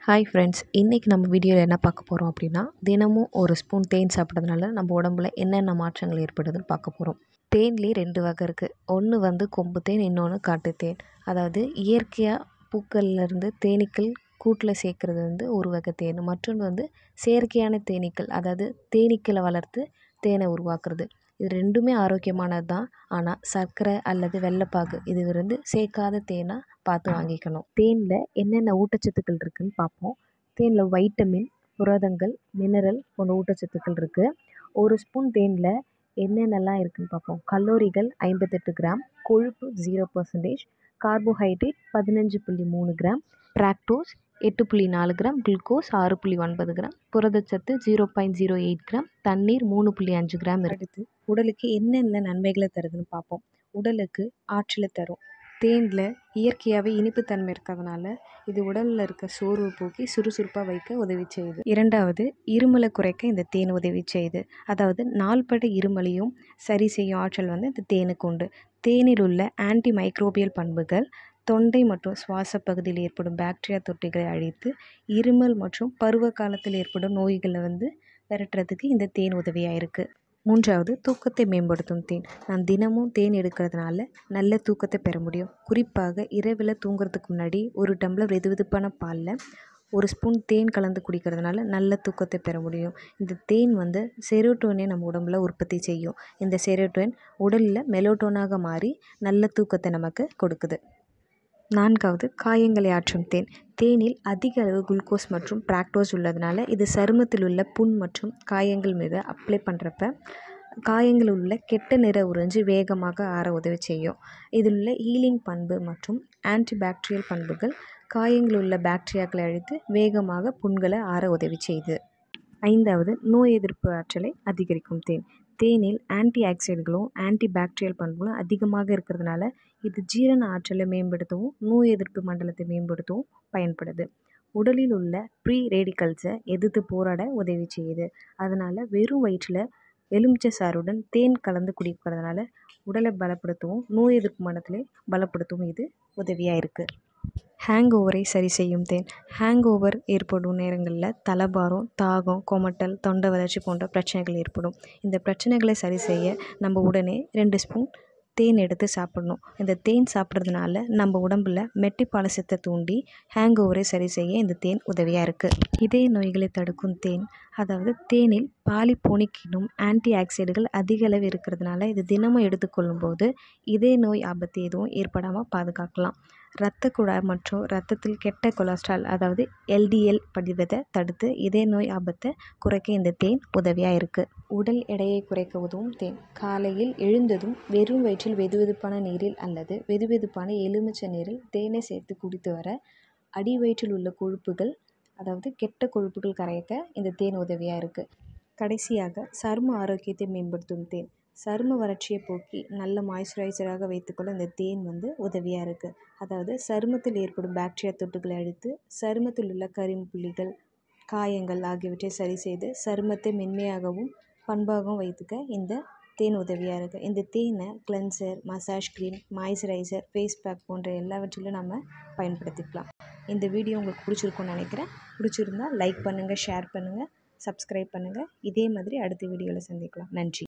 hi friends இன்றைக்கி நம்ம வீடியோவில் என்ன பார்க்க போகிறோம் அப்படின்னா தினமும் ஒரு ஸ்பூன் தேன் சாப்பிட்றதுனால நம்ம உடம்புல என்னென்ன மாற்றங்கள் ஏற்படுதுன்னு பார்க்க போகிறோம் தேன்லேயே ரெண்டு வகை இருக்குது ஒன்று வந்து கொம்பு தேன் இன்னொன்று காட்டு தேன் அதாவது இயற்கையாக பூக்கள்லேருந்து தேனீக்கள் கூட்டில் சேர்க்குறது வந்து ஒரு வகை தேன் மற்றொன்று வந்து செயற்கையான தேனீக்கள் அதாவது தேனீக்களை வளர்த்து தேனை உருவாக்குறது இது ரெண்டுமே ஆரோக்கியமானது தான் ஆனால் சர்க்கரை அல்லது வெள்ளைப்பாகு இது வந்து சேர்க்காத தேனாக பார்த்து வாங்கிக்கணும் தேனில் என்னென்ன ஊட்டச்சத்துக்கள் இருக்குதுன்னு பார்ப்போம் தேனில் வைட்டமின் புரதங்கள் மினரல் போன்ற ஊட்டச்சத்துக்கள் இருக்குது ஒரு ஸ்பூன் தேனில் என்னென்னலாம் இருக்குதுன்னு பார்ப்போம் கலோரிகள் ஐம்பத்தெட்டு கிராம் கொழுப்பு ஜீரோ பர்சன்டேஜ் கார்போஹைட்ரேட் பதினஞ்சு புள்ளி மூணு கிராம் ப்ராக்டோஸ் எட்டு புள்ளி நாலு கிராம் குளுக்கோஸ் ஆறு புள்ளி ஒன்பது கிராம் புரதச்சத்து zero point zero eight gram தண்ணீர் மூணு புள்ளி அஞ்சு கிராம் எடுத்து உடலுக்கு என்னென்ன நன்மைகளை தருதுன்னு பார்ப்போம் உடலுக்கு ஆற்றலை தரும் தேனில் இயற்கையாகவே இனிப்புத்தன்மை இருக்கிறதுனால இது உடலில் இருக்க சோர்வு போக்கி சுறுசுறுப்பாக வைக்க உதவி செய்யுது இரண்டாவது இருமலை குறைக்க இந்த தேன் உதவி செய்யுது அதாவது நாள்பட இருமலையும் சரி செய்யும் ஆற்றல் வந்து இந்த தேனுக்கு உண்டு தேனில் உள்ள ஆன்டி மைக்ரோபியல் பண்புகள் தொண்டை மற்றும் சுவாச பகுதியில் ஏற்படும் பாக்டீரியா தொட்டிகளை அழித்து இருமல் மற்றும் பருவ காலத்தில் ஏற்படும் நோய்களை வந்து விரட்டுறதுக்கு இந்த தேன் உதவியாக இருக்குது மூன்றாவது தூக்கத்தை மேம்படுத்தும் தேன் நான் தினமும் தேன் எடுக்கிறதுனால நல்ல தூக்கத்தை பெற முடியும் குறிப்பாக இரவில் தூங்குறதுக்கு முன்னாடி ஒரு டம்ளர் வெது வெதுப்பான பாலில் ஒரு ஸ்பூன் தேன் கலந்து குடிக்கிறதுனால நல்ல தூக்கத்தை பெற முடியும் இந்த தேன் வந்து செரோட்டோனை நம்ம உடம்புல உற்பத்தி செய்யும் இந்த செரோட்டோன் உடலில் மெலோட்டோனாக மாறி நல்ல தூக்கத்தை நமக்கு கொடுக்குது நான்காவது காயங்களை ஆற்றும் தேன் தேனில் அதிக அளவு குளுக்கோஸ் மற்றும் ப்ராக்டோஸ் உள்ளதுனால இது சருமத்தில் உள்ள புண் மற்றும் காயங்கள் மீது அப்ளை பண்ணுறப்ப காயங்களில் உள்ள கெட்ட நிற உறிஞ்சி வேகமாக ஆற உதவி செய்யும் இதில் உள்ள ஹீலிங் பண்பு மற்றும் ஆன்டிபாக்டீரியல் பண்புகள் காயங்களில் உள்ள பாக்டீரியாக்களை அழித்து வேகமாக புண்களை ஆற உதவி செய்யுது ஐந்தாவது நோய் எதிர்ப்பு ஆற்றலை அதிகரிக்கும் தேன் தேனில் ஆன்டி ஆக்சைடுகளும் ஆன்டி பாக்டீரியல் பண்புகளும் அதிகமாக இருக்கிறதுனால இது ஜீரண ஆற்றலை மேம்படுத்தவும் நோய் எதிர்ப்பு மண்டலத்தை மேம்படுத்தவும் பயன்படுது உடலில் உள்ள ப்ரீ ரேடிக்கல்ஸை எதிர்த்து போராட உதவி செய்யுது அதனால் வெறும் வயிற்றில் எலுமிச்சை சாறுடன் தேன் கலந்து குடிக்கிறதுனால உடலை பலப்படுத்தவும் நோய் எதிர்ப்பு மண்டலத்தை பலப்படுத்தவும் இது உதவியாக இருக்குது ஹேங் ஓவரை சரி செய்யும் தேன் ஹேங் ஓவர் ஏற்படும் நேரங்களில் தலைபாரம் தாகம் கொமட்டல் தொண்டை வளர்ச்சி போன்ற பிரச்சனைகள் ஏற்படும் இந்த பிரச்சனைகளை சரி செய்ய நம்ம உடனே ரெண்டு ஸ்பூன் தேன் எடுத்து சாப்பிடணும் இந்த தேன் சாப்பிட்றதுனால நம்ம உடம்பில் மெட்டிப்பாலசத்தை தூண்டி ஹேங் ஓவரை சரி செய்ய இந்த தேன் உதவியாக இருக்குது இதய நோய்களை தடுக்கும் தேன் அதாவது தேனில் பாலிபோனிக் எனும் ஆன்டி ஆக்சைடுகள் அதிக அளவு இருக்கிறதுனால இது தினமும் எடுத்துக்கொள்ளும் போது இதய நோய் ஆபத்து எதுவும் ஏற்படாமல் பாதுகாக்கலாம் இரத்த குழாய் மற்றும் இரத்தத்தில் கெட்ட கொலஸ்ட்ரால் அதாவது எல்டிஎல் படிவதை தடுத்து இதய நோய் ஆபத்தை குறைக்க இந்த தேன் உதவியாக இருக்குது உடல் எடையை குறைக்க உதவும் தேன் காலையில் எழுந்ததும் வெறும் வயிற்றில் வெதுவெதுப்பான நீரில் அல்லது வெதுவெதுப்பான எலுமிச்சை நீரில் தேனை சேர்த்து குடித்து வர அடி வயிற்றில் உள்ள கொழுப்புகள் அதாவது கெட்ட கொழுப்புகள் கரைக்க இந்த தேன் உதவியாக இருக்குது கடைசியாக சரும ஆரோக்கியத்தை மேம்படுத்தும் தேன் சரும வறட்சியை போக்கி நல்ல மாய்ஸ்சரைசராக வைத்துக்கொள்ள இந்த தேன் வந்து உதவியாக இருக்குது அதாவது சருமத்தில் ஏற்படும் பாக்டீரியா தொட்டுகளை அழித்து சருமத்தில் உள்ள கரிம்புள்ளிகள் காயங்கள் ஆகியவற்றை சரி செய்து சருமத்தை மென்மையாகவும் பண்பாகவும் வைத்துக்க இந்த தேன் உதவியாக இருக்குது இந்த தேனை cleanser massage cream moisturiser face pack போன்ற எல்லாவற்றிலும் நம்ம பயன்படுத்திக்கலாம் இந்த வீடியோ உங்களுக்கு பிடிச்சிருக்கும்னு நினைக்கிறேன் பிடிச்சிருந்தா லைக் பண்ணுங்கள் ஷேர் பண்ணுங்கள் சப்ஸ்கிரைப் பண்ணுங்கள் இதே மாதிரி அடுத்த வீடியோவில் சந்திக்கலாம் நன்றி